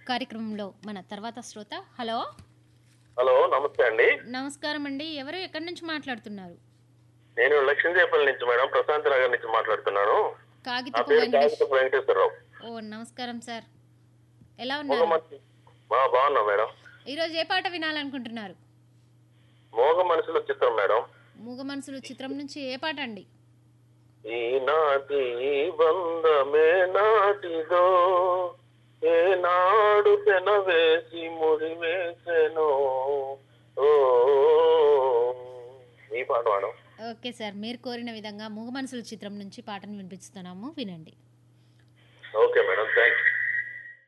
కార్యక్రమంలో మన తర్వాత శ్రోత హలో హలో నమస్తే అండి నమస్కారం అండి ఎవరు ఎక్కడి నుంచి మాట్లాడుతున్నారు నేను లక్ష్మీదేపల్లి నుంచి మేడం ప్రశాంత్ నగర్ నుంచి మాట్లాడుతున్నాను నా కాగితపు పేరు వెంకటేష్ కాగితపు వెంకటేశ్వరరావు ఓ నమస్కారం సార్ ఎలా మోగ ఉన్నారు మనసు ఆ, బాగున్నా మేడం ఈరోజు ఏ పాట వినాలనుకుంటున్నారు మోగ మనసులో చిత్రం మేడం మూగ మనసులు చిత్రం నుంచి ఏ పాట అండి ఈనాటి ఈ బంధమే నాటిదో ఏనాడు పెనవేసి ముడి వేసెను ఓ ఈ పాట మేడం ఓకే సార్ మీరు కోరిన విధంగా మూగ మనసులు చిత్రం నుంచి పాటను వినిపిస్తున్నాము వినండి ఓకే మేడం